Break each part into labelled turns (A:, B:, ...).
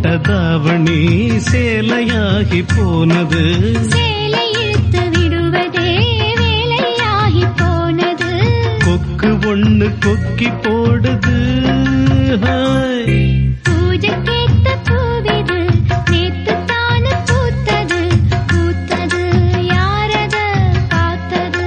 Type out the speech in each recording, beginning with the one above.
A: போட்ட தாவணி சேலையாகி போனது
B: சேலை இழுத்து விடுவதே வேலையாகி போனது
A: கொக்கு ஒண்ணு கொக்கி போடுது ஹாய்.
B: பூஜைக்கேத்த பூவிது நேத்து தானு பூத்தது பூத்தது யாரத பார்த்தது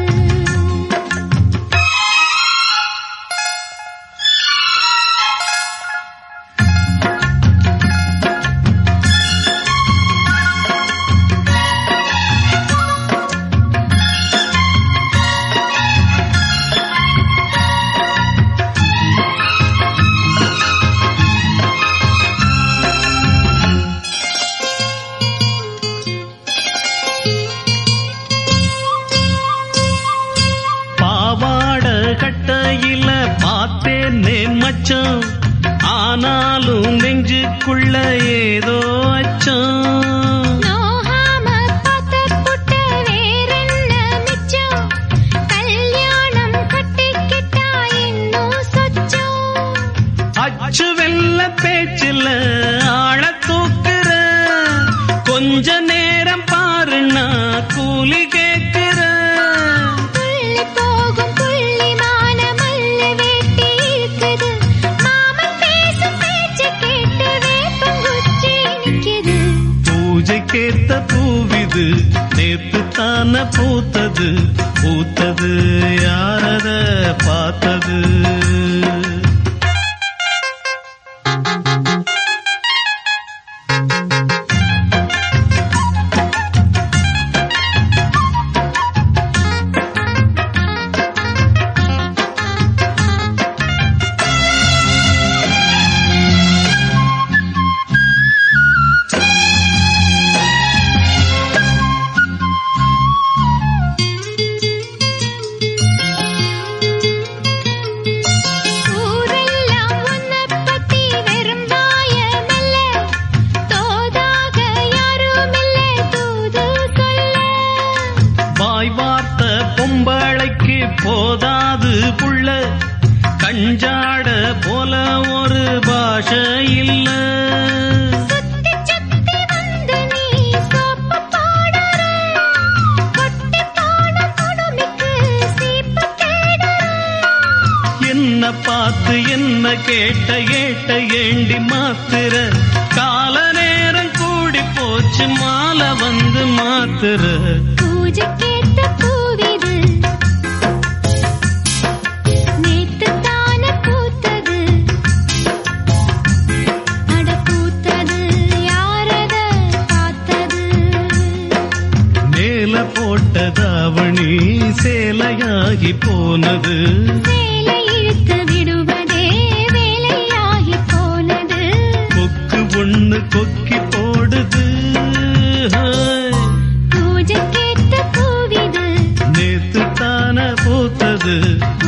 A: பாவாட கட்டையில பார்த்தேனே மச்சான் ஆனாலும் நெஞ்சுக்குள்ள ஏதோ அச்சம்
B: நோகாம பார்த்த புட்ட வேறென்ன மிச்சம் கல்யாணம் கட்டிக்கிட்டா இன்னும் சொச்சம்
A: அச்சு வெல்ல பேச்சில் ஆழ தூக்குற கொஞ்ச நேரம் பாருன்னா கூலி கேட்கிற
B: துள்ளி போகும் புள்ளிமான மல்லு வேட்டி இருக்குது மாமன் பேசும் பேச்சு கேட்டு வேப்பங்குச்சி நிக்குது
A: பூஜைக்கேத்த பூவிது நேத்து தான பூத்தது பூத்தது யாரத பார்த்தது
B: ஊரெல்லாம் உன்னைப் பத்தி வெறும் வாயமல்ல தோதாக யாருமில்லை தூது சொல்ல
A: வாய் வார்த்த பொம்பளைக்கு போதாது புள்ள கஞ்சாட போல ஒரு பாஷை இல்ல
B: சுத்தி சுத்தி வந்து நீ சோப்பு போடுற கொட்டி போன குடுமிக்கு சீப்பு தேடுற
A: என்ன பார்த்து என்ன கேட்ட ஏட்ட ஏண்டி மாத்துற கால நேரம் கூடி போச்சு மாலை வந்து மாத்துற
B: பூஜைக்கேத்த பூவிது நேத்து தானே பூத்தது அட பூத்தது யாரத பார்த்தது
A: மேல போட்ட தாவணி சேலையாகி போனது
B: வேலை இழுத்து விடுவதே வேலையாகி போனது
A: கொக்கு ஒண்ணு கொக்கி போடுது ஹாய்.
B: பூஜைக்கேத்த பூவிது
A: நேத்து தான பூத்தது